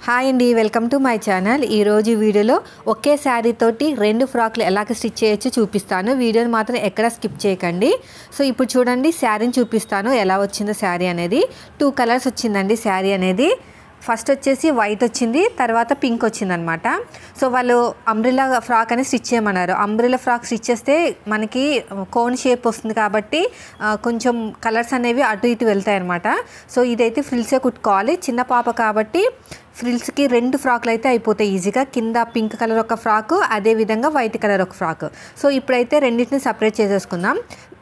hi అండి welcome to my channel ఈరోజు వీడియోలో ఒకే శారీ తోటి రెండు ఫ్రాక్లు ఎలాగ స్టిచ్ చేయొచ్చో చూపిస్తాను వీడియోని మాత్రం ఎక్కడ స్కిప్ చేయకండి సో ఇప్పుడు చూడండి శారీని చూపిస్తాను ఎలా వచ్చిందో శారీ అనేది టూ కలర్స్ వచ్చిందండి శారీ అనేది ఫస్ట్ వచ్చేసి వైట్ వచ్చింది తర్వాత పింక్ వచ్చిందనమాట సో వాళ్ళు అంబ్రిలా ఫ్రాక్ అని స్టిచ్ చేయమన్నారు అంబ్రిలా ఫ్రాక్ స్టిచ్ చేస్తే మనకి కోన్ షేప్ వస్తుంది కాబట్టి ఆ, కొంచెం కలర్స్ అనేవి అటు ఇటు వెళ్తాయి అనమాట సో ఇదైతే ఫ్రిల్సే కుట్టుకోవాలి చిన్న పాప కాబట్టి ఫ్రిల్స్కి రెండు ఫ్రాక్లు అయితే అయిపోతాయి ఈజీగా కింద పింక్ కలర్ ఒక ఫ్రాక్ అదేవిధంగా వైట్ కలర్ ఒక ఫ్రాక్ సో ఇప్పుడైతే రెండింటిని సపరేట్ చేసేసుకుందాం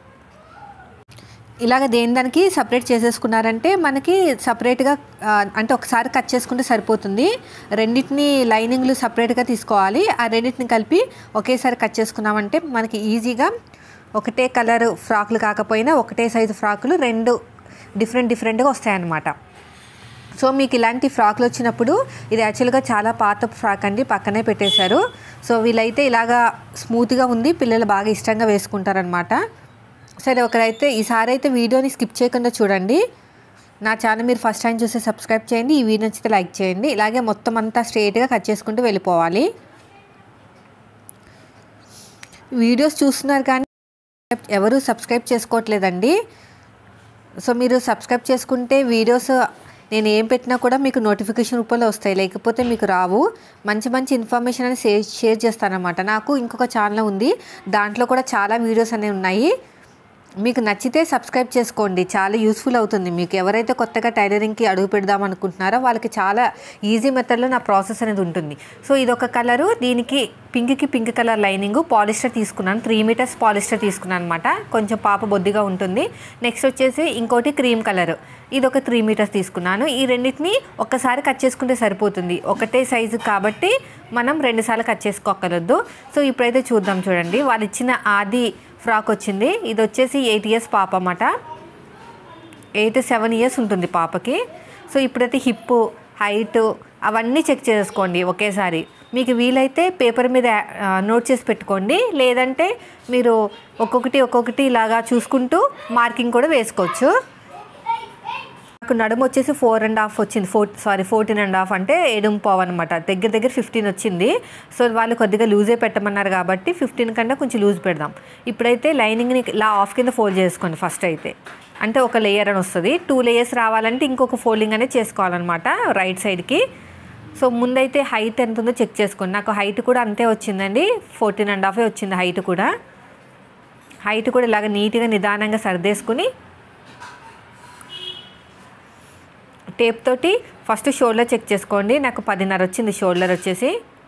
ఇలాగ దేని దానికి సపరేట్ చేసేసుకున్నారంటే మనకి సపరేట్గా ఆ, అంటే ఒకసారి కట్ చేసుకుంటే సరిపోతుంది రెండింటిని లైనింగ్లు సపరేట్గా తీసుకోవాలి ఆ రెండింటిని కలిపి ఒకేసారి కట్ చేసుకున్నామంటే మనకి ఈజీగా ఒకటే కలర్ ఫ్రాక్లు కాకపోయినా ఒకటే సైజు ఫ్రాకులు రెండు డిఫరెంట్ డిఫరెంట్గా వస్తాయన్నమాట సో మీకు ఇలాంటి ఫ్రాక్లు వచ్చినప్పుడు ఇది యాక్చువల్గా చాలా పాత ఫ్రాక్ అండి పక్కనే పెట్టేశారు సో వీళ్ళైతే ఇలాగా స్మూత్గా ఉంది పిల్లలు బాగా ఇష్టంగా వేసుకుంటారనమాట సరే ఒకరైతే ఈసారి అయితే వీడియోని స్కిప్ చేయకుండా చూడండి నా ఛానల్ మీరు ఫస్ట్ టైం చూస్తే సబ్స్క్రైబ్ చేయండి ఈ వీడియో నచ్చితే లైక్ చేయండి ఇలాగే మొత్తం అంతా స్ట్రైట్గా కట్ చేసుకుంటూ వెళ్ళిపోవాలి వీడియోస్ చూస్తున్నారు కానీ ఎవరు సబ్స్క్రైబ్ చేసుకోవట్లేదండి సో మీరు సబ్స్క్రైబ్ చేసుకుంటే వీడియోస్ నేను ఏం పెట్టినా కూడా మీకు నోటిఫికేషన్ రూపంలో వస్తాయి లేకపోతే మీకు రావు మంచి మంచి ఇన్ఫర్మేషన్ అని షేర్ షేర్ చేస్తానన్నమాట నాకు ఇంకొక ఛానల్ ఉంది దాంట్లో కూడా చాలా వీడియోస్ అనేవి ఉన్నాయి మీకు నచ్చితే సబ్స్క్రైబ్ చేసుకోండి చాలా యూస్ఫుల్ అవుతుంది మీకు ఎవరైతే కొత్తగా టైలరింగ్కి అడుగు పెడదాం అనుకుంటున్నారో వాళ్ళకి చాలా ఈజీ మెథడ్లో నా ప్రాసెస్ అనేది ఉంటుంది సో ఇదొక కలరు దీనికి పింక్కి పింక్ కలర్ లైనింగ్ పాలిస్టర్ తీసుకున్నాను త్రీ మీటర్స్ పాలిస్టర్ తీసుకున్నాను అనమాట కొంచెం పాప బొద్దిగా ఉంటుంది నెక్స్ట్ వచ్చేసి ఇంకోటి క్రీమ్ కలర్ ఇది ఒక త్రీ మీటర్స్ తీసుకున్నాను ఈ రెండింటిని ఒక్కసారి కట్ చేసుకుంటే సరిపోతుంది ఒకటే సైజు కాబట్టి మనం రెండుసార్లు కట్ చేసుకోకర్లేదు సో ఇప్పుడైతే చూద్దాం చూడండి వాళ్ళు ఇచ్చిన ఆది ఫ్రాక్ వచ్చింది ఇది వచ్చేసి ఎయిట్ ఇయర్స్ పాప అన్నమాట ఎయిట్ సెవెన్ ఇయర్స్ ఉంటుంది పాపకి సో ఇప్పుడైతే హిప్ హైట్ అవన్నీ చెక్ చేసుకోండి ఒకేసారి మీకు వీలైతే పేపర్ మీద ఆ, నోట్ చేసి పెట్టుకోండి లేదంటే మీరు ఒక్కొక్కటి ఒక్కొక్కటి ఇలాగా చూసుకుంటూ మార్కింగ్ కూడా వేసుకోవచ్చు నాకు నడుము వచ్చేసి ఫోర్ అండ్ హాఫ్ వచ్చింది four sorry fourteen and half అంటే ఏడు పావు అనమాట దగ్గర దగ్గర ఫిఫ్టీన్ వచ్చింది సో వాళ్ళు కొద్దిగా లూజే పెట్టమన్నారు కాబట్టి ఫిఫ్టీన్ కన్నా కొంచెం లూజ్ పెడదాం ఇప్పుడైతే లైనింగ్ని ఇలా ఆఫ్ కింద ఫోల్డ్ చేసుకోండి ఫస్ట్ అయితే అంటే ఒక లేయర్ అని వస్తుంది టూ లేయర్స్ రావాలంటే ఇంకొక ఫోల్డింగ్ అనేది చేసుకోవాలన్నమాట రైట్ సైడ్కి సో ముందైతే హైట్ ఎంత ఉందో చెక్ చేసుకోండి నాకు హైట్ కూడా అంతే వచ్చిందండి ఫోర్టీన్ అండ్ హాఫే వచ్చింది హైట్ కూడా హైట్ కూడా ఇలాగ నీట్గా నిదానంగా సర్దేసుకుని టేప్ తోటి ఫస్ట్ షోల్డర్ చెక్ చేసుకోండి నాకు పదిన్నర వచ్చింది షోల్డర్ వచ్చేసి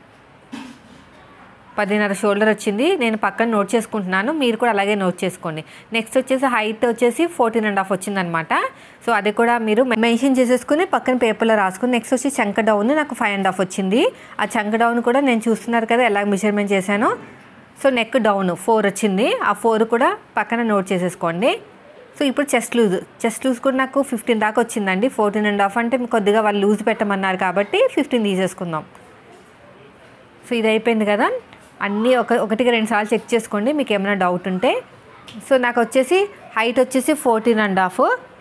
పదిన్నర షోల్డర్ వచ్చింది నేను పక్కన నోట్ చేసుకుంటున్నాను మీరు కూడా అలాగే నోట్ చేసుకోండి నెక్స్ట్ వచ్చేసి హైట్ వచ్చేసి ఫోర్టీన్ అండ్ హాఫ్ వచ్చిందనమాట సో అది కూడా మీరు మెన్షన్ చేసేసుకుని పక్కన పేపర్లో రాసుకుని నెక్స్ట్ వచ్చి చంక డౌన్ నాకు ఫైవ్ అండ్ హాఫ్ వచ్చింది ఆ చంక డౌన్ కూడా నేను చూస్తున్నారు కదా ఎలా మెజర్మెంట్ చేశానో సో నెక్ డౌన్ ఫోర్ వచ్చింది ఆ ఫోర్ కూడా పక్కన నోట్ చేసేసుకోండి సో ఇప్పుడు చెస్ట్ లూజ్ చెస్ట్ లూజ్ కూడా నాకు ఫిఫ్టీన్ దాకా వచ్చిందండి ఫోర్టీన్ అండ్ హాఫ్ అంటే కొద్దిగా వాళ్ళు లూజ్ పెట్టమన్నారు కాబట్టి ఫిఫ్టీన్ తీసేసుకుందాం సో ఇది అయిపోయింది కదా అన్నీ ఒక ఒకటికి రెండు సార్లు చెక్ చేసుకోండి మీకు ఏమైనా డౌట్ ఉంటే సో నాకు వచ్చేసి హైట్ వచ్చేసి fourteen and half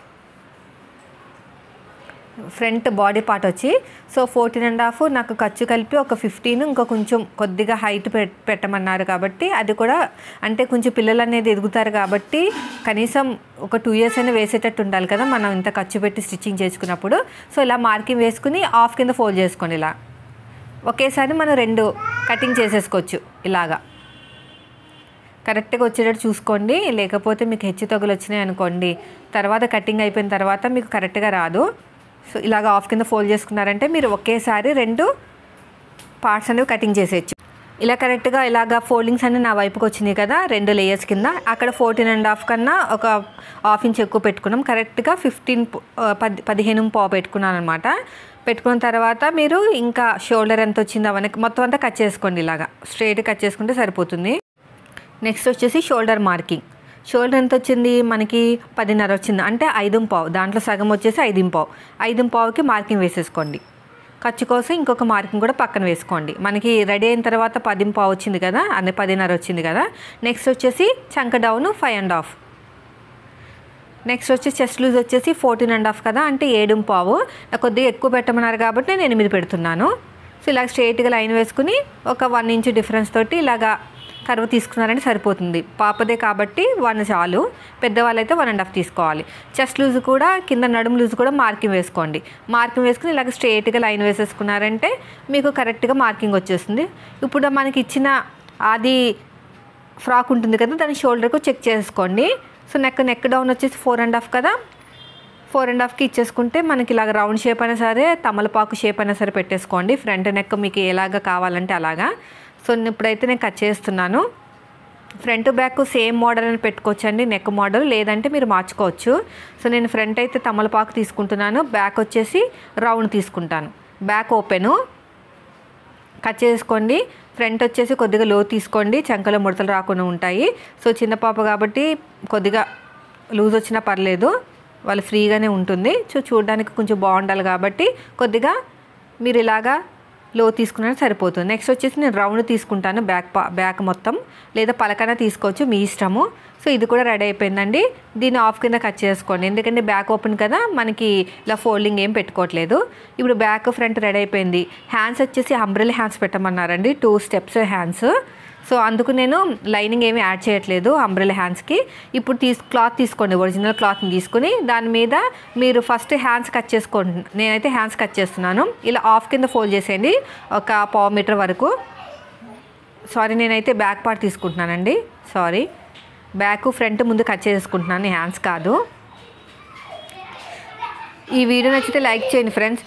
front body part వచ్చి సో ఫోర్టీన్ అండ్ హాఫ్ నాకు ఖర్చు కలిపి ఒక ఫిఫ్టీన్ ఇంకా కొంచెం కొద్దిగా హైట్ పెట్టమన్నారు కాబట్టి అది కూడా అంటే కొంచెం పిల్లలు అనేది ఎదుగుతారు కాబట్టి కనీసం ఒక టూ ఇయర్స్ అయినా వేసేటట్టు ఉండాలి కదా మనం ఇంత ఖర్చు పెట్టి స్టిచ్చింగ్ చేసుకున్నప్పుడు సో ఇలా మార్కింగ్ వేసుకుని ఆఫ్ కింద ఫోల్డ్ చేసుకోండి ఇలా ఒకేసారి మనం రెండు కటింగ్ చేసేసుకోవచ్చు ఇలాగా కరెక్ట్గా వచ్చేటట్టు చూసుకోండి లేకపోతే మీకు హెచ్చు తగులు వచ్చినాయి అనుకోండి తర్వాత కటింగ్ అయిపోయిన తర్వాత మీకు కరెక్ట్గా రాదు సో ఇలాగ ఆఫ్ కింద ఫోల్డ్ చేసుకున్నారంటే మీరు ఒకేసారి రెండు పార్ట్స్ అనేవి కటింగ్ చేసేయచ్చు ఇలా కరెక్ట్గా ఇలాగ ఫోల్డింగ్స్ అన్నీ నా వైపుకి వచ్చినాయి కదా రెండు లేయర్స్ కింద అక్కడ ఫోర్టీన్ అండ్ హాఫ్ కన్నా ఒక హాఫ్ ఇంచ్ ఎక్కువ పెట్టుకున్నాం కరెక్ట్గా ఫిఫ్టీన్ పది పదిహేను పావు పెట్టుకున్నాను అనమాట పెట్టుకున్న తర్వాత మీరు ఇంకా షోల్డర్ ఎంత వచ్చిందో అవన్నీ మొత్తం అంతా కట్ చేసుకోండి ఇలాగా స్ట్రైట్ కట్ చేసుకుంటే సరిపోతుంది నెక్స్ట్ వచ్చేసి షోల్డర్ మార్కింగ్ షోల్డర్ ఎంత వచ్చింది మనకి పదిన్నర వచ్చింది అంటే ఐదు పావు దాంట్లో సగం వచ్చేసి ఐదు పావు ఐదు పావుకి మార్కింగ్ వేసేసుకోండి ఖర్చు కోసం ఇంకొక మార్కింగ్ కూడా పక్కన వేసుకోండి మనకి రెడీ అయిన తర్వాత పది పావు వచ్చింది కదా అదే పదిన్నర వచ్చింది కదా నెక్స్ట్ వచ్చేసి చంక down five and half next వచ్చి చెస్ట్ లూజ్ వచ్చేసి ఫోర్టీన్ అండ్ హాఫ్ కదా అంటే ఏడు పావు నాకు కొద్దిగా ఎక్కువ పెట్టమన్నారు కాబట్టి నేను ఎనిమిది పెడుతున్నాను సో ఇలా స్ట్రైట్గా లైన్ వేసుకుని ఒక వన్ ఇంచ్ డిఫరెన్స్ తోటి ఇలాగా కరువు తీసుకున్నారంటే సరిపోతుంది పాపదే కాబట్టి వన్ చాలు పెద్దవాళ్ళైతే వన్ అండ్ హాఫ్ తీసుకోవాలి చెస్ట్ లూజ్ కూడా కింద నడుము లూజ్ కూడా మార్కింగ్ వేసుకోండి మార్కింగ్ వేసుకుని ఇలాగ స్ట్రైట్గా లైన్ వేసేసుకున్నారంటే మీకు కరెక్ట్గా మార్కింగ్ వచ్చేస్తుంది ఇప్పుడు మనకి ఇచ్చిన అది ఫ్రాక్ ఉంటుంది కదా దాని షోల్డర్కు చెక్ చేసుకోండి సో నెక్ నెక్ డౌన్ వచ్చేసి ఫోర్ అండ్ హాఫ్ కదా ఫోర్ అండ్ హాఫ్కి ఇచ్చేసుకుంటే మనకి ఇలాగ రౌండ్ షేప్ అయినా సరే తమలపాకు షేప్ అయినా సరే పెట్టేసుకోండి ఫ్రంట్ నెక్ మీకు ఎలాగ కావాలంటే అలాగా సో ఇప్పుడైతే నేను కట్ చేస్తున్నాను ఫ్రంట్ బ్యాక్ సేమ్ మోడల్ అని పెట్టుకోవచ్చండి నెక్ మోడల్ లేదంటే మీరు మార్చుకోవచ్చు సో నేను ఫ్రంట్ అయితే తమలపాకు తీసుకుంటున్నాను బ్యాక్ వచ్చేసి రౌండ్ తీసుకుంటాను బ్యాక్ ఓపెను కట్ చేసుకోండి ఫ్రంట్ వచ్చేసి కొద్దిగా లో తీసుకోండి చంకలో ముడతలు రాకుండా ఉంటాయి సో చిన్న పాప కాబట్టి కొద్దిగా లూజ్ వచ్చినా పర్లేదు వాళ్ళు ఫ్రీగానే ఉంటుంది సో చూడడానికి కొంచెం బాగుండాలి కాబట్టి కొద్దిగా మీరు ఇలాగా లో తీసుకున్నా సరిపోతుంది నెక్స్ట్ వచ్చేసి నేను రౌండ్ తీసుకుంటాను బ్యాక్ పా బ్యాక్ మొత్తం లేదా పలకన తీసుకోవచ్చు మీ ఇష్టము సో ఇది కూడా రెడీ అయిపోయిందండి దీన్ని ఆఫ్ కింద కట్ చేసుకోండి ఎందుకంటే బ్యాక్ ఓపెన్ కదా మనకి ఇలా ఫోల్డింగ్ ఏం పెట్టుకోవట్లేదు ఇప్పుడు బ్యాక్ ఫ్రంట్ రెడీ అయిపోయింది హ్యాండ్స్ వచ్చేసి అంబ్రెల్ హ్యాండ్స్ పెట్టమన్నారండి టూ స్టెప్స్ హ్యాండ్స్ సో అందుకు నేను లైనింగ్ ఏమీ యాడ్ చేయట్లేదు అంబ్రెల్ హ్యాండ్స్కి ఇప్పుడు తీసు క్లాత్ తీసుకోండి ఒరిజినల్ క్లాత్ని తీసుకుని దాని మీద మీరు ఫస్ట్ హ్యాండ్స్ కట్ చేసుకోండి నేనైతే హ్యాండ్స్ కట్ చేస్తున్నాను ఇలా ఆఫ్ కింద ఫోల్డ్ చేసేయండి ఒక పావు మీటర్ వరకు సారీ నేనైతే బ్యాక్ పార్ట్ తీసుకుంటున్నానండి సారీ బ్యాక్ ఫ్రంట్ ముందు కట్ చేసుకుంటున్నాను హ్యాండ్స్ కాదు ఈ వీడియో నచ్చితే లైక్ చేయండి ఫ్రెండ్స్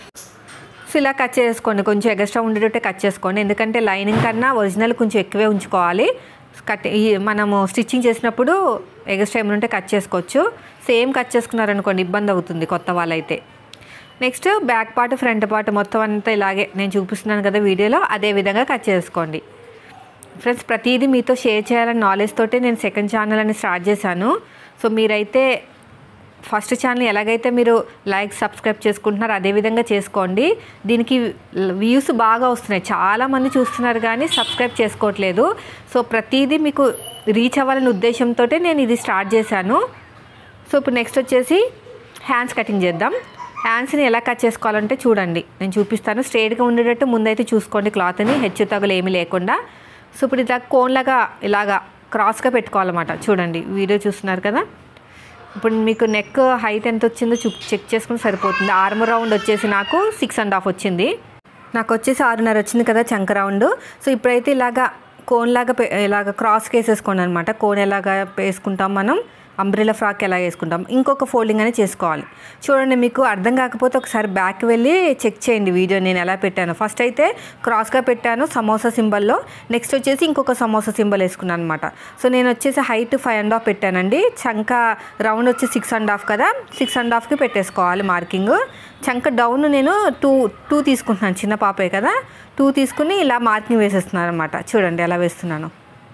సో ఇలా కట్ చేసుకోండి కొంచెం ఎక్స్ట్రా ఉండేటట్టే కట్ చేసుకోండి ఎందుకంటే లైనింగ్ కన్నా ఒరిజినల్ కొంచెం ఎక్కువే ఉంచుకోవాలి కట్ ఈ మనము స్టిచ్చింగ్ చేసినప్పుడు ఎక్స్ట్రా ఏమైనా ఉంటే కట్ చేసుకోవచ్చు సేమ్ కట్ చేసుకున్నారనుకోండి ఇబ్బంది అవుతుంది కొత్త వాళ్ళైతే next back part front part మొత్తం అంతా ఇలాగే నేను చూపిస్తున్నాను కదా వీడియోలో అదే విధంగా కట్ చేసుకోండి ఫ్రెండ్స్ ప్రతిదీ మీతో షేర్ చేయాలని నాలెడ్జ్ తోటే నేను సెకండ్ ఛానల్ అని స్టార్ట్ చేశాను సో మీరైతే ఫస్ట్ ఛానల్ ఎలాగైతే మీరు లైక్ సబ్స్క్రైబ్ చేసుకుంటున్నారో అదే విధంగా చేసుకోండి దీనికి వ్యూస్ బాగా వస్తున్నాయి చాలామంది చూస్తున్నారు కానీ సబ్స్క్రైబ్ చేసుకోవట్లేదు సో ప్రతిదీ మీకు రీచ్ అవ్వాలనే ఉద్దేశంతో నేను ఇది స్టార్ట్ చేశాను సో ఇప్పుడు నెక్స్ట్ వచ్చేసి హ్యాండ్స్ కటింగ్ చేద్దాం హ్యాండ్స్ని ఎలా కట్ చేసుకోవాలంటే చూడండి నేను చూపిస్తాను స్ట్రైట్గా ఉండేటట్టు ముందైతే చూసుకోండి క్లాత్ని హెచ్చు తగులు ఏమీ లేకుండా సో ఇప్పుడు ఇలా కోన్లాగా ఇలాగా క్రాస్గా పెట్టుకోవాలన్నమాట చూడండి వీడియో చూస్తున్నారు కదా ఇప్పుడు మీకు నెక్ హైట్ ఎంత వచ్చిందో చూ చెక్ చేసుకుని సరిపోతుంది ఆర్మ్ రౌండ్ వచ్చేసి నాకు సిక్స్ అండ్ హాఫ్ వచ్చింది నాకు వచ్చేసి ఆరున్నర వచ్చింది కదా చంక రౌండ్ సో ఇప్పుడైతే ఇలాగా కోన్ లాగా పె- ఇలాగ క్రాస్కి వేసేసుకోండి అనమాట కోన్ ఎలాగా వేసుకుంటాం మనం అంబ్రెలా ఫ్రాక్ ఎలా వేసుకుంటాం ఇంకొక ఫోల్డింగ్ అనేది చేసుకోవాలి చూడండి మీకు అర్థం కాకపోతే ఒకసారి బ్యాక్ వెళ్ళి చెక్ చేయండి వీడియో నేను ఎలా పెట్టాను ఫస్ట్ అయితే క్రాస్గా పెట్టాను సమోసా సింబల్లో నెక్స్ట్ వచ్చేసి ఇంకొక సమోసా సింబల్ వేసుకున్నాను అనమాట సో నేను వచ్చేసి హైట్ ఫైవ్ అండ్ హాఫ్ పెట్టానండి చంక రౌండ్ వచ్చి సిక్స్ అండ్ హాఫ్ కదా సిక్స్ అండ్ హాఫ్కి పెట్టేసుకోవాలి మార్కింగ్ చంక డౌన్ నేను టూ టూ తీసుకుంటున్నాను చిన్న పాపే కదా టూ తీసుకుని ఇలా మార్కింగ్ వేసేస్తున్నాను అనమాట చూడండి ఎలా వేస్తున్నాను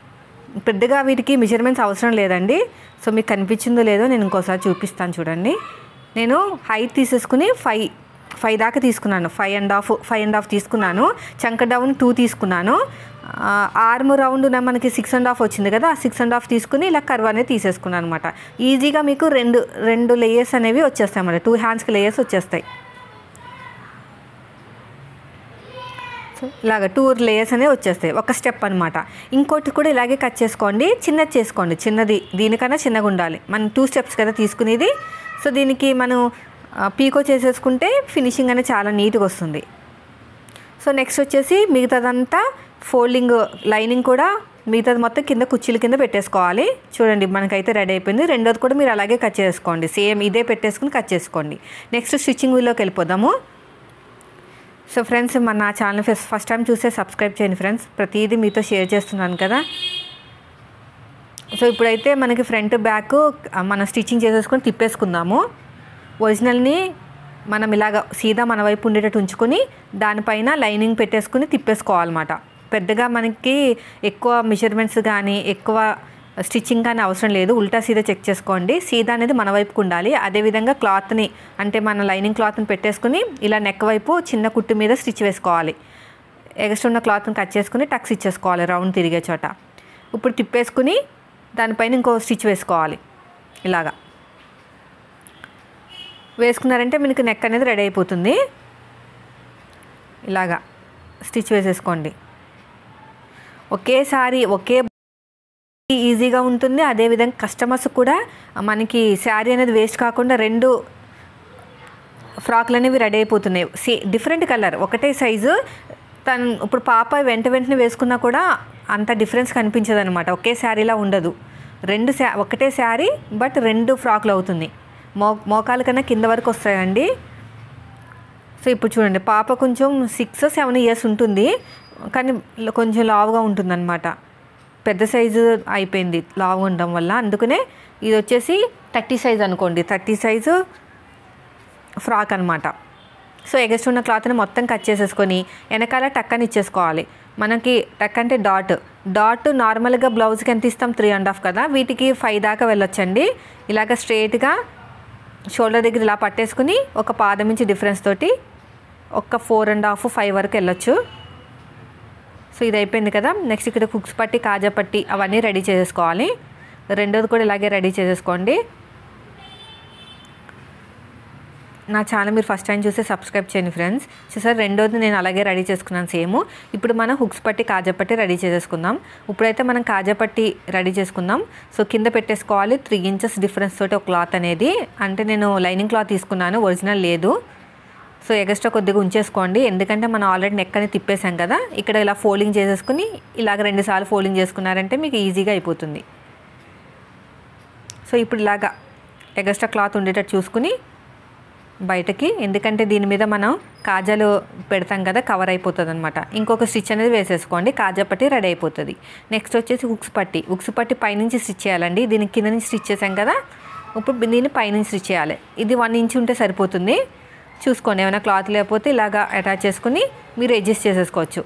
పెద్దగా వీటికి మెజర్మెంట్స్ అవసరం లేదండి సో మీకు కనిపించిందో లేదో నేను ఇంకోసారి చూపిస్తాను చూడండి నేను హైట్ తీసేసుకుని ఫైవ్ ఫైవ్ దాకా తీసుకున్నాను five and half five and half తీసుకున్నాను చంక డౌన్ టూ తీసుకున్నాను ఆర్మ్ రౌండ్ మనకి సిక్స్ అండ్ హాఫ్ వచ్చింది కదా ఆ సిక్స్ అండ్ హాఫ్ తీసుకుని ఇలా కర్వ్ అనేది తీసేసుకున్నాను అనమాట ఈజీగా మీకు రెండు రెండు లేయర్స్ అనేవి వచ్చేస్తాయి అన్నమాట టూ హ్యాండ్స్కి లేయర్స్ వచ్చేస్తాయి సో ఇలాగ టూ లేయర్స్ అనేవి వచ్చేస్తాయి ఒక స్టెప్ అనమాట ఇంకోటి కూడా ఇలాగే కట్ చేసుకోండి చిన్నది చేసుకోండి చిన్నది దీనికన్నా చిన్నగా ఉండాలి మనం టూ స్టెప్స్ కదా తీసుకునేది సో దీనికి మనం ఆ, పీకో చేసేసుకుంటే ఫినిషింగ్ అనేది చాలా నీట్గా వస్తుంది సో నెక్స్ట్ వచ్చేసి మిగతాదంతా ఫోల్డింగ్ లైనింగ్ కూడా మిగతాది మొత్తం కింద కుర్చీల కింద పెట్టేసుకోవాలి చూడండి మనకైతే రెడీ అయిపోయింది రెండోది కూడా మీరు అలాగే కట్ చేసుకోండి సేమ్ ఇదే పెట్టేసుకుని కట్ చేసుకోండి నెక్స్ట్ స్టిచ్చింగ్ వీల్లోకి వెళ్ళిపోదాము సో ఫ్రెండ్స్ మన నా ఛానల్ ఫస్ట్ ఫస్ట్ టైం చూస్తే సబ్స్క్రైబ్ చేయండి ఫ్రెండ్స్ ప్రతిదీ మీతో షేర్ చేస్తున్నాను కదా సో ఇప్పుడైతే మనకి ఫ్రంట్ బ్యాక్ మనం స్టిచ్చింగ్ చేసేసుకొని తిప్పేసుకుందాము ఒరిజినల్ని మనం ఇలాగ సీదా మన వైపు ఉండేటట్టు ఉంచుకొని దానిపైన లైనింగ్ పెట్టేసుకుని తిప్పేసుకోవాలన్నమాట పెద్దగా మనకి ఎక్కువ మెజర్మెంట్స్ కానీ ఎక్కువ స్టిచ్చింగ్ కానీ అవసరం లేదు ఉల్టా సీదా చెక్ చేసుకోండి సీదా అనేది మన వైపుకు ఉండాలి అదేవిధంగా క్లాత్ని అంటే మన లైనింగ్ క్లాత్ని పెట్టేసుకుని ఇలా నెక్ వైపు చిన్న కుట్టు మీద స్టిచ్ వేసుకోవాలి ఎగస్ట్ ఉన్న క్లాత్ని కట్ చేసుకుని టక్స్ ఇచ్చేసుకోవాలి రౌండ్ తిరిగే చోట ఇప్పుడు తిప్పేసుకుని దానిపైన ఇంకో స్టిచ్ వేసుకోవాలి ఇలాగా వేసుకున్నారంటే మీకు నెక్ అనేది రెడీ అయిపోతుంది ఇలాగా స్టిచ్ వేసేసుకోండి ఒకేసారి ఒకే ఈజీగా ఉంటుంది అదేవిధంగా కస్టమర్స్ కూడా మనకి శారీ అనేది వేస్ట్ కాకుండా రెండు ఫ్రాక్లు అనేవి రెడీ అయిపోతున్నాయి సే డిఫరెంట్ కలర్ ఒకటే సైజు తను ఇప్పుడు పాప వెంట వెంటనే వేసుకున్నా కూడా అంత డిఫరెన్స్ కనిపించదు అనమాట ఒకే శారీలా ఉండదు రెండు శా ఒకటే శారీ బట్ రెండు ఫ్రాక్లు అవుతుంది మో మోకాల కన్నా కింద వరకు వస్తాయండి సో ఇప్పుడు చూడండి పాప కొంచెం సిక్స్ సెవెన్ ఇయర్స్ ఉంటుంది కానీ కొంచెం లావుగా ఉంటుందన్నమాట పెద్ద సైజు అయిపోయింది లావు ఉండడం వల్ల అందుకనే ఇది వచ్చేసి థర్టీ సైజ్ అనుకోండి థర్టీ సైజు ఫ్రాక్ అనమాట సో ఎగస్ట్ ఉన్న క్లాత్ని మొత్తం కట్ చేసేసుకొని వెనకాల టక్కని ఇచ్చేసుకోవాలి మనకి టక్ అంటే డాట్ డాట్ నార్మల్గా బ్లౌజ్కి ఎంత ఇస్తాం త్రీ అండ్ హాఫ్ కదా వీటికి ఫైవ్ దాకా వెళ్ళొచ్చండి ఇలాగ స్ట్రైట్గా షోల్డర్ దగ్గర ఇలా పట్టేసుకుని ఒక పాదం నుంచి డిఫరెన్స్ తోటి ఒక ఫోర్ అండ్ హాఫ్ ఫైవ్ వరకు వెళ్ళొచ్చు సో ఇది అయిపోయింది కదా నెక్స్ట్ ఇక్కడ కుక్స్ పట్టి కాజా పట్టి అవన్నీ రెడీ చేసేసుకోవాలి రెండోది కూడా ఇలాగే రెడీ చేసేసుకోండి నా ఛానల్ మీరు ఫస్ట్ టైం చూస్తే సబ్స్క్రైబ్ చేయండి ఫ్రెండ్స్ చూసారు రెండోది నేను అలాగే రెడీ చేసుకున్నాను సేమ్ ఇప్పుడు మనం హుక్స్ పట్టి కాజా పట్టి రెడీ చేసేసుకుందాం ఇప్పుడైతే మనం కాజా పట్టి రెడీ చేసుకుందాం సో కింద పెట్టేసుకోవాలి త్రీ ఇంచెస్ డిఫరెన్స్ తోటి ఒక క్లాత్ అనేది అంటే నేను లైనింగ్ క్లాత్ తీసుకున్నాను ఒరిజినల్ లేదు సో ఎగస్ట్రా కొద్దిగా ఉంచేసుకోండి ఎందుకంటే మనం ఆల్రెడీ నెక్ అని తిప్పేసాం కదా ఇక్కడ ఇలా ఫోల్డింగ్ చేసేసుకుని ఇలాగ రెండుసార్లు ఫోల్డింగ్ చేసుకున్నారంటే మీకు ఈజీగా అయిపోతుంది సో ఇప్పుడు ఇలాగా ఎగస్ట్రా క్లాత్ ఉండేటట్టు చూసుకుని బయటకి ఎందుకంటే దీని మీద మనం కాజాలు పెడతాం కదా కవర్ అయిపోతుంది అనమాట ఇంకొక స్టిచ్ అనేది వేసేసుకోండి కాజా పట్టి రెడీ అయిపోతుంది నెక్స్ట్ వచ్చేసి హుక్స్ పట్టి హుక్స్ పట్టి పైనుంచి స్టిచ్ చేయాలండి దీనికి కింద నుంచి స్టిచ్ చేసాం కదా ఇప్పుడు దీన్ని పైనుంచి స్టిచ్ చేయాలి ఇది వన్ ఇంచ్ ఉంటే సరిపోతుంది చూసుకోండి ఏమైనా క్లాత్ లేకపోతే ఇలాగా అటాచ్ చేసుకుని మీరు అడ్జస్ట్ చేసేసుకోవచ్చు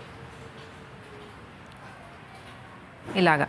ఇలాగా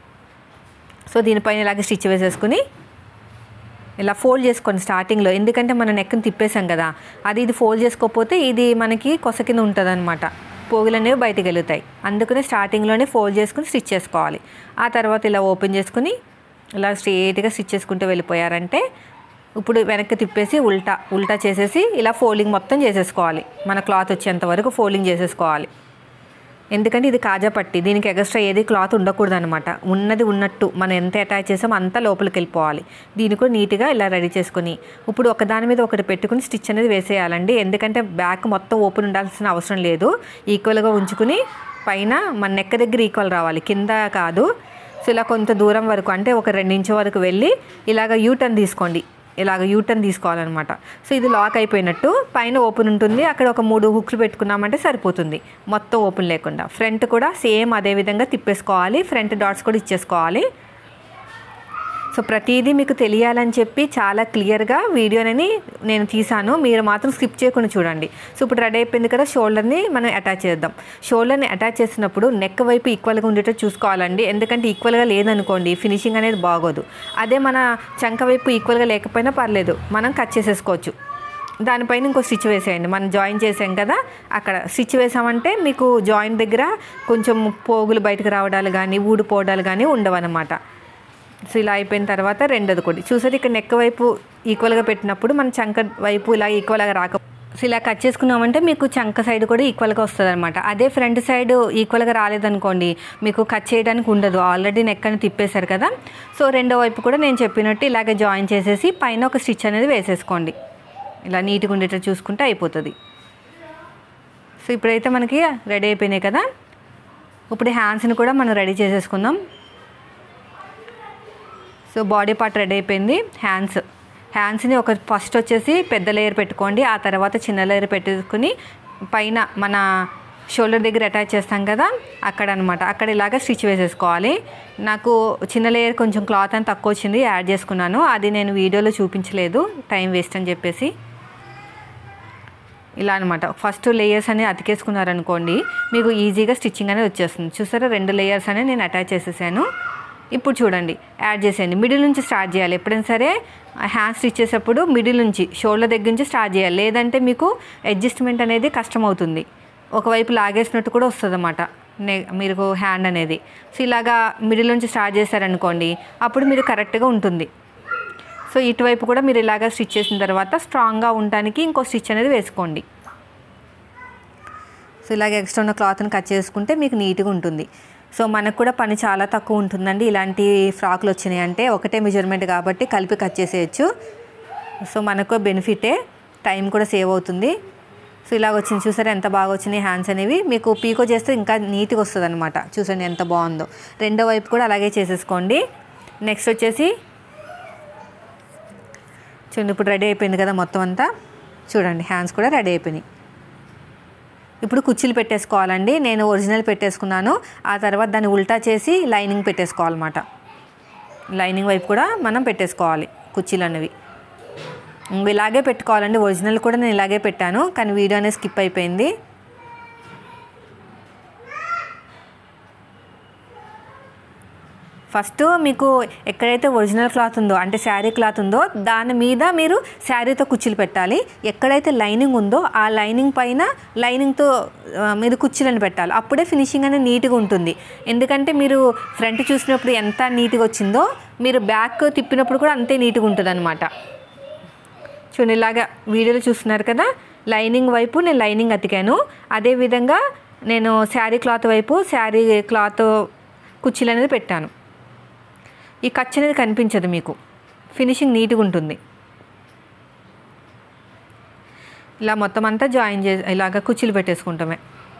సో దీనిపైన ఇలాగ స్టిచ్ వేసేసుకుని ఇలా ఫోల్డ్ చేసుకోండి స్టార్టింగ్లో ఎందుకంటే మనం నెక్ని తిప్పేసాం కదా అది ఇది ఫోల్డ్ చేసుకోకపోతే ఇది మనకి కొస కింద ఉంటుంది అనమాట పోగులు అనేవి బయటికి వెళ్తాయి అందుకనే స్టార్టింగ్లోనే ఫోల్డ్ చేసుకుని స్టిచ్ చేసుకోవాలి ఆ తర్వాత ఇలా ఓపెన్ చేసుకుని ఇలా స్ట్రేట్గా స్టిచ్ చేసుకుంటూ వెళ్ళిపోయారంటే ఇప్పుడు వెనక్కి తిప్పేసి ఉల్టా ఉల్టా చేసేసి ఇలా ఫోల్డింగ్ మొత్తం చేసేసుకోవాలి మన క్లాత్ వచ్చేంత వరకు ఫోల్డింగ్ చేసేసుకోవాలి ఎందుకంటే ఇది కాజా పట్టి దీనికి ఎగస్ట్రా ఏది క్లాత్ ఉండకూడదు అనమాట ఉన్నది ఉన్నట్టు మనం ఎంత అటాచ్ చేసామో అంతా లోపలికి వెళ్ళిపోవాలి దీన్ని కూడా నీట్గా ఇలా రెడీ చేసుకుని ఇప్పుడు ఒక దాని మీద ఒకటి పెట్టుకుని స్టిచ్ అనేది వేసేయాలండి ఎందుకంటే బ్యాక్ మొత్తం ఓపెన్ ఉండాల్సిన అవసరం లేదు ఈక్వల్గా ఉంచుకుని పైన మన నెక్క దగ్గర ఈక్వల్ రావాలి కింద కాదు సో ఇలా కొంత దూరం వరకు అంటే ఒక రెండించు వరకు వెళ్ళి ఇలాగ యూటర్న్ తీసుకోండి ఇలాగ యూటర్న్ తీసుకోవాలన్నమాట సో ఇది లాక్ అయిపోయినట్టు పైన ఓపెన్ ఉంటుంది అక్కడ ఒక మూడు హుక్లు పెట్టుకున్నామంటే సరిపోతుంది మొత్తం ఓపెన్ లేకుండా ఫ్రంట్ కూడా సేమ్ అదే విధంగా తిప్పేసుకోవాలి ఫ్రంట్ డాట్స్ కూడా ఇచ్చేసుకోవాలి సో ప్రతిదీ మీకు తెలియాలని చెప్పి చాలా క్లియర్గా వీడియోని నేను తీసాను మీరు మాత్రం స్కిప్ చేయకుండా చూడండి సో ఇప్పుడు రెడీ అయిపోయింది కదా షోల్డర్ని మనం అటాచ్ చేద్దాం షోల్డర్ని అటాచ్ చేసినప్పుడు నెక్ వైపు ఈక్వల్గా ఉండేటట్టు చూసుకోవాలండి ఎందుకంటే ఈక్వల్గా లేదనుకోండి ఫినిషింగ్ అనేది బాగోదు అదే మన చంక వైపు ఈక్వల్గా లేకపోయినా పర్లేదు మనం కట్ చేసేసుకోవచ్చు దానిపైన ఇంకో స్టిచ్ వేసేయండి మనం జాయిన్ చేసాం కదా అక్కడ స్టిచ్ వేసామంటే మీకు జాయిన్ దగ్గర కొంచెం పోగులు బయటకు రావడాలు కానీ ఊడిపోవడాలు కానీ ఉండవన్నమాట సో ఇలా అయిపోయిన తర్వాత రెండోది కూడా చూసారు ఇక్కడ నెక్ వైపు ఈక్వల్గా పెట్టినప్పుడు మన చంక వైపు ఇలా ఈక్వల్గా రాక సో ఇలా కట్ చేసుకున్నామంటే మీకు చంక సైడ్ కూడా ఈక్వల్గా వస్తుంది అనమాట అదే ఫ్రంట్ సైడ్ ఈక్వల్గా రాలేదనుకోండి మీకు కట్ చేయడానికి ఉండదు ఆల్రెడీ నెక్ అని తిప్పేశారు కదా సో రెండో వైపు కూడా నేను చెప్పినట్టు ఇలాగే జాయిన్ చేసేసి పైన ఒక స్టిచ్ అనేది వేసేసుకోండి ఇలా నీట్గా ఉండేటట్టు చూసుకుంటే అయిపోతుంది సో ఇప్పుడైతే మనకి రెడీ అయిపోయినాయి కదా ఇప్పుడు హ్యాండ్స్ని కూడా మనం రెడీ చేసేసుకుందాం సో బాడీ పార్ట్ రెడీ అయిపోయింది హ్యాండ్స్ హ్యాండ్స్ని ఒక ఫస్ట్ వచ్చేసి పెద్ద లేయర్ పెట్టుకోండి ఆ తర్వాత చిన్న లేయర్ పెట్టుకుని పైన మన షోల్డర్ దగ్గర అటాచ్ చేస్తాం కదా అక్కడ అనమాట అక్కడ ఇలాగ స్టిచ్ వేసేసుకోవాలి నాకు చిన్న లేయర్ కొంచెం క్లాత్ అని తక్కువ వచ్చింది యాడ్ చేసుకున్నాను అది నేను వీడియోలో చూపించలేదు టైం వేస్ట్ అని చెప్పేసి ఇలా అనమాట ఫస్ట్ లేయర్స్ అనేది అతికేసుకున్నారనుకోండి మీకు ఈజీగా స్టిచ్చింగ్ అనేది వచ్చేస్తుంది చూసారా రెండు లేయర్స్ అనేది నేను అటాచ్ చేసేసాను ఇప్పుడు చూడండి యాడ్ చేసేయండి మిడిల్ నుంచి స్టార్ట్ చేయాలి ఎప్పుడైనా సరే హ్యాండ్ స్టిచ్ చేసేటప్పుడు మిడిల్ నుంచి షోల్డర్ దగ్గర నుంచి స్టార్ట్ చేయాలి లేదంటే మీకు అడ్జస్ట్మెంట్ అనేది కష్టం అవుతుంది ఒకవైపు లాగేసినట్టు కూడా వస్తుంది అన్నమాట నే మీరు హ్యాండ్ అనేది సో ఇలాగా మిడిల్ నుంచి స్టార్ట్ చేశారనుకోండి అప్పుడు మీరు కరెక్ట్గా ఉంటుంది సో ఇటువైపు కూడా మీరు ఇలాగ స్టిచ్ చేసిన తర్వాత స్ట్రాంగ్గా ఉండడానికి ఇంకో స్టిచ్ అనేది వేసుకోండి సో ఇలాగ ఎక్స్ట్రా ఉన్న క్లాత్ని కట్ చేసుకుంటే మీకు నీట్గా ఉంటుంది సో మనకు కూడా పని చాలా తక్కువ ఉంటుందండి ఇలాంటి ఫ్రాక్లు వచ్చినాయి అంటే ఒకటే మెజర్మెంట్ కాబట్టి కలిపి కట్ చేసేయచ్చు సో మనకు బెనిఫిటే టైం కూడా సేవ్ అవుతుంది సో ఇలాగ వచ్చింది చూసారా ఎంత బాగా వచ్చినాయి హ్యాండ్స్ అనేవి మీకు పీకో చేస్తే ఇంకా నీట్గా వస్తుంది అనమాట చూసండి ఎంత బాగుందో రెండో వైపు కూడా అలాగే చేసేసుకోండి నెక్స్ట్ వచ్చేసి చూడండి ఇప్పుడు రెడీ అయిపోయింది కదా మొత్తం అంతా చూడండి హ్యాండ్స్ కూడా రెడీ అయిపోయినాయి ఇప్పుడు కుర్చీలు పెట్టేసుకోవాలండి నేను ఒరిజినల్ పెట్టేసుకున్నాను ఆ తర్వాత దాన్ని ఉల్టా చేసి లైనింగ్ పెట్టేసుకోవాలన్నమాట లైనింగ్ వైపు కూడా మనం పెట్టేసుకోవాలి కుర్చీలు అనేవి ఇంక ఇలాగే పెట్టుకోవాలండి ఒరిజినల్ కూడా నేను ఇలాగే పెట్టాను కానీ వీడియో అనేది స్కిప్ అయిపోయింది ఫస్ట్ మీకు ఎక్కడైతే ఒరిజినల్ క్లాత్ ఉందో అంటే శారీ క్లాత్ ఉందో దాని మీద మీరు శారీతో కుర్చీలు పెట్టాలి ఎక్కడైతే లైనింగ్ ఉందో ఆ లైనింగ్ పైన లైనింగ్తో ఆ, మీరు కుర్చీలను పెట్టాలి అప్పుడే ఫినిషింగ్ అనేది నీట్గా ఉంటుంది ఎందుకంటే మీరు ఫ్రంట్ చూసినప్పుడు ఎంత నీట్గా వచ్చిందో మీరు బ్యాక్ తిప్పినప్పుడు కూడా అంతే నీట్గా ఉంటుంది అనమాట చూడండి ఇలాగా వీడియోలో చూస్తున్నారు కదా లైనింగ్ వైపు నేను లైనింగ్ అతికాను అదేవిధంగా నేను శారీ క్లాత్ వైపు శారీ క్లాత్ కుర్చీలు అనేది పెట్టాను ఈ ఖర్చు అనేది కనిపించదు మీకు ఫినిషింగ్ నీట్గా ఉంటుంది ఇలా మొత్తం అంతా జాయిన్ చే ఇలాగ కుర్చీలు పెట్టేసుకుంటామే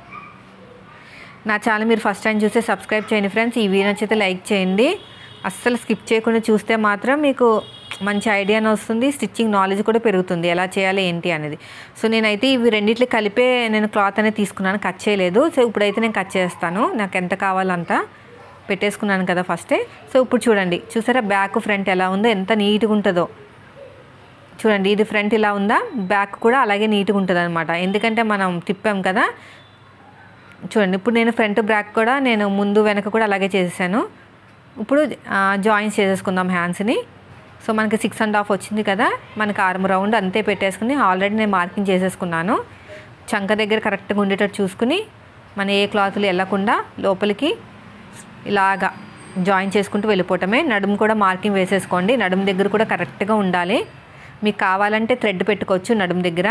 నా ఛానల్ మీరు ఫస్ట్ టైం చూస్తే సబ్స్క్రైబ్ చేయండి ఫ్రెండ్స్ ఈ వీడియో నచ్చితే లైక్ చేయండి అస్సలు స్కిప్ చేయకుండా చూస్తే మాత్రం మీకు మంచి ఐడియానే వస్తుంది స్టిచ్చింగ్ నాలెడ్జ్ కూడా పెరుగుతుంది ఎలా చేయాలి ఏంటి అనేది సో నేనైతే ఇవి రెండిట్లు కలిపే నేను క్లాత్ అనేది తీసుకున్నాను కట్ చేయలేదు సో ఇప్పుడైతే నేను కట్ చేస్తాను నాకు ఎంత కావాలంత పెట్టేసుకున్నాను కదా ఫస్టే సో ఇప్పుడు చూడండి చూసారా బ్యాక్ ఫ్రంట్ ఎలా ఉందో ఎంత నీట్గా ఉంటుందో చూడండి ఇది ఫ్రంట్ ఇలా ఉందా బ్యాక్ కూడా అలాగే నీట్గా ఉంటుంది అనమాట ఎందుకంటే మనం తిప్పాం కదా చూడండి ఇప్పుడు నేను ఫ్రంట్ బ్యాక్ కూడా నేను ముందు వెనక కూడా అలాగే చేసేసాను ఇప్పుడు జాయిన్స్ చేసేసుకుందాం హ్యాండ్స్ని సో మనకి సిక్స్ అండ్ హాఫ్ వచ్చింది కదా మనకి ఆర్మ్ రౌండ్ అంతే పెట్టేసుకుని ఆల్రెడీ నేను మార్కింగ్ చేసేసుకున్నాను చంక దగ్గర కరెక్ట్గా ఉండేటట్టు చూసుకుని మన ఏ క్లాతులు వెళ్ళకుండా లోపలికి ఇలాగా జాయిన్ చేసుకుంటూ వెళ్ళిపోవటమే నడుము కూడా మార్కింగ్ వేసేసుకోండి నడుము దగ్గర కూడా కరెక్ట్గా ఉండాలి మీకు కావాలంటే థ్రెడ్ పెట్టుకోవచ్చు నడుము దగ్గర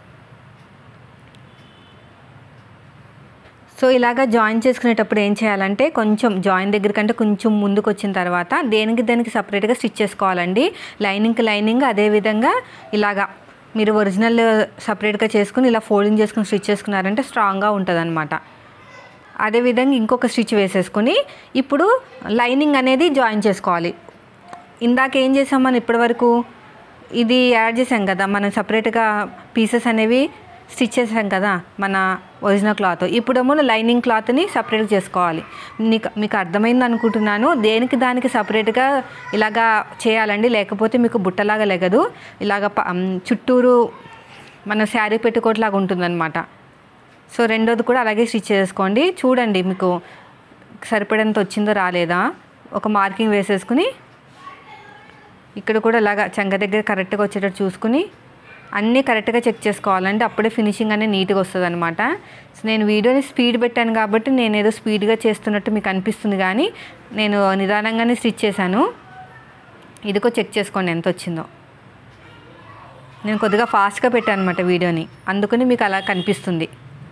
సో ఇలాగా జాయిన్ చేసుకునేటప్పుడు ఏం చేయాలంటే కొంచెం జాయిన్ దగ్గర కంటే కొంచెం ముందుకు వచ్చిన తర్వాత దేనికి దానికి సపరేట్గా స్టిచ్ చేసుకోవాలండి లైనింగ్కి లైనింగ్ అదేవిధంగా ఇలాగా మీరు ఒరిజినల్ సపరేట్గా చేసుకుని ఇలా ఫోల్డింగ్ చేసుకుని స్టిచ్ చేసుకున్నారంటే స్ట్రాంగ్గా ఉంటుంది అనమాట అదేవిధంగా ఇంకొక స్టిచ్ వేసేసుకొని ఇప్పుడు లైనింగ్ అనేది జాయిన్ చేసుకోవాలి ఇందాక ఏం చేసాం మనం ఇప్పటివరకు ఇది యాడ్ చేసాం కదా మనం సపరేట్గా పీసెస్ అనేవి స్టిచ్ చేసాం కదా మన ఒరిజినల్ క్లాత్ ఇప్పుడేమో లైనింగ్ క్లాత్ని సపరేట్ చేసుకోవాలి మీకు మీకు అర్థమైంది అనుకుంటున్నాను దేనికి దానికి సపరేట్గా ఇలాగా చేయాలండి లేకపోతే మీకు బుట్టలాగా లెగదు ఇలాగ ప- మ్, చుట్టూరు మన శారీ పెట్టుకోట్లాగా ఉంటుందన్నమాట సో రెండోది కూడా అలాగే స్టిచ్ చేసుకోండి చూడండి మీకు సరిపడేంత వచ్చిందో రాలేదా ఒక మార్కింగ్ వేసేసుకుని ఇక్కడ కూడా ఇలాగా చెంగ దగ్గర కరెక్ట్గా వచ్చేటట్టు చూసుకుని అన్నీ కరెక్ట్గా చెక్ చేసుకోవాలంటే అప్పుడే ఫినిషింగ్ అనేది నీట్గా వస్తుంది అనమాట సో నేను వీడియోని స్పీడ్ పెట్టాను కాబట్టి నేను ఏదో స్పీడ్గా చేస్తున్నట్టు మీకు అనిపిస్తుంది కానీ నేను నిదానంగానే స్టిచ్ చేశాను ఇదిగో చెక్ చేసుకోండి ఎంత వచ్చిందో నేను కొద్దిగా ఫాస్ట్గా పెట్టాను అనమాట వీడియోని అందుకని మీకు అలా కనిపిస్తుంది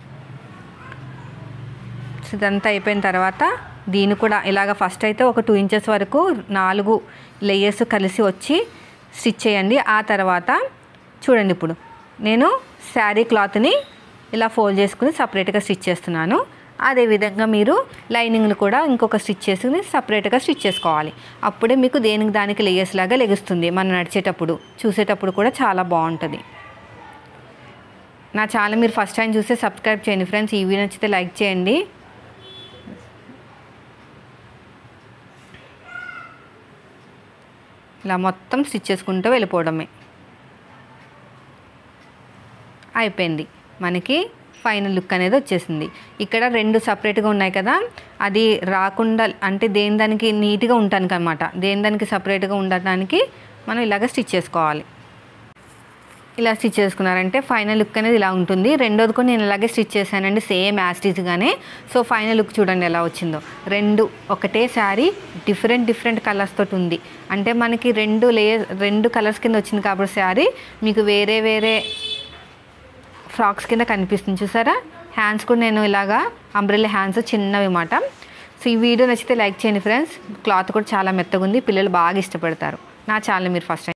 సో ఇదంతా అయిపోయిన తర్వాత దీన్ని కూడా ఇలాగ ఫస్ట్ అయితే ఒక టూ ఇంచెస్ వరకు నాలుగు లేయర్స్ కలిసి వచ్చి స్టిచ్ చేయండి ఆ తర్వాత చూడండి ఇప్పుడు నేను శారీ క్లాత్ని ఇలా ఫోల్డ్ చేసుకుని సపరేట్గా స్టిచ్ చేస్తున్నాను అదేవిధంగా మీరు లైనింగ్ను కూడా ఇంకొక స్టిచ్ చేసుకుని సపరేట్గా స్టిచ్ చేసుకోవాలి అప్పుడే మీకు దేనికి దానికి లేయర్స్ లాగా లెగుస్తుంది మనం నడిచేటప్పుడు చూసేటప్పుడు కూడా చాలా బాగుంటుంది నా ఛానల్ మీరు ఫస్ట్ టైం చూస్తే సబ్స్క్రైబ్ చేయండి ఫ్రెండ్స్ ఈ వీడియో నచ్చితే లైక్ చేయండి ఇలా మొత్తం స్టిచ్ చేసుకుంటూ వెళ్ళిపోవడమే అయిపోయింది మనకి ఫైనల్ లుక్ అనేది వచ్చేసింది ఇక్కడ రెండు సపరేట్గా ఉన్నాయి కదా అది రాకుండా అంటే దేని దానికి నీట్గా ఉండటానికి అనమాట దేని దానికి సపరేట్గా ఉండటానికి మనం ఇలాగ స్టిచ్ చేసుకోవాలి ఇలా స్టిచ్ చేసుకున్నారంటే ఫైనల్ లుక్ అనేది ఇలా ఉంటుంది రెండోది కూడా నేను ఇలాగే స్టిచ్ చేశానండి సేమ్ యాస్టీజ్గానే సో ఫైనల్ లుక్ చూడండి ఎలా వచ్చిందో రెండు ఒకటే శారీ డిఫరెంట్ డిఫరెంట్ కలర్స్ తోటి ఉంది అంటే మనకి రెండు లేయర్ రెండు కలర్స్ కింద వచ్చింది కాబట్టి శారీ మీకు వేరే వేరే ఫ్రాక్స్ కింద కనిపిస్తుంది చూసారా హ్యాండ్స్ కూడా నేను ఇలాగా అంబ్రెల్లా హ్యాండ్స్ చిన్నవి మాట సో ఈ వీడియో నచ్చితే లైక్ చేయండి ఫ్రెండ్స్ క్లాత్ కూడా చాలా మెత్తగా ఉంది పిల్లలు బాగా ఇష్టపడతారు నా ఛానల్ మీరు ఫస్ట్ టైం